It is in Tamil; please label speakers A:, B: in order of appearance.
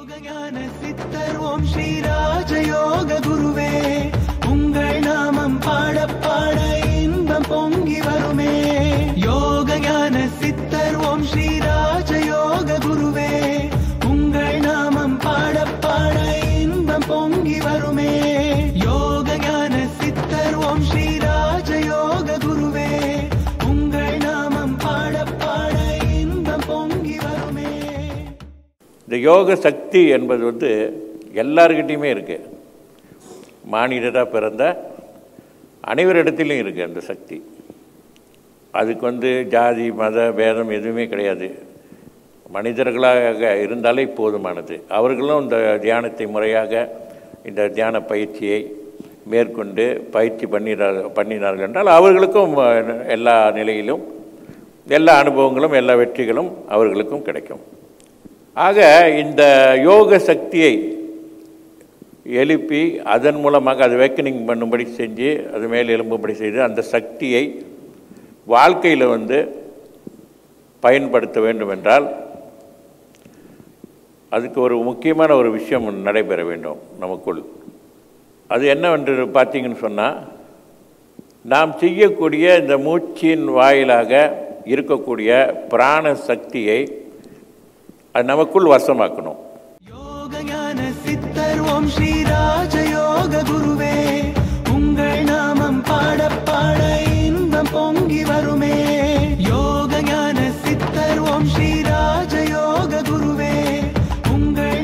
A: யோகஞான சித்தர் ஓம் ஸ்ரீ ராஜயோக குருவே உங்கள் நாமம் பாட பாட இன்பம் பொங்கி வருமே யோகஞான சித்தர் ஓம் ஸ்ரீ ராஜயோக குருவே உங்கள் நாமம் பாட பாட இன்பம் பொங்கி வருமே யோகஞான சித்தர் ஓம் ஸ்ரீ ராஜயோக குருவே உங்கள் நாமம் பாட பாட இன்பம் பொங்கி வருமே
B: இந்த யோக சக்தி என்பது வந்து எல்லார்கிட்டேயுமே இருக்குது மானிடராக பிறந்த அனைவரிடத்திலும் இருக்குது அந்த சக்தி அதுக்கு வந்து ஜாதி மத பேதம் எதுவுமே கிடையாது மனிதர்களாக இருந்தாலே போதுமானது அவர்களும் இந்த தியானத்தை முறையாக இந்த தியான பயிற்சியை மேற்கொண்டு பயிற்சி பண்ணினார் பண்ணினார்கள் என்றால் அவர்களுக்கும் அஹ், எல்லா நிலையிலும் எல்லா அனுபவங்களும் எல்லா வெற்றிகளும் அவர்களுக்கும் கிடைக்கும் ஆக இந்த யோக சக்தியை எழுப்பி அதன் மூலமாக அது வேக்கனிங் பண்ணும்படி செஞ்சு அது மேல் எழும்பும்படி செய்து அந்த சக்தியை வாழ்க்கையில் வந்து பயன்படுத்த வேண்டும் என்றால் அதுக்கு ஒரு முக்கியமான ஒரு விஷயம் நடைபெற வேண்டும் நமக்குள் அது என்னவென்று பார்த்தீங்கன்னு சொன்னால் நாம் செய்யக்கூடிய இந்த மூச்சின் வாயிலாக இருக்கக்கூடிய பிராண சக்தியை அது நமக்குள் வசமாக்கணும்
A: யோகஞான சித்தர் ஓம் ஸ்ரீ ராஜ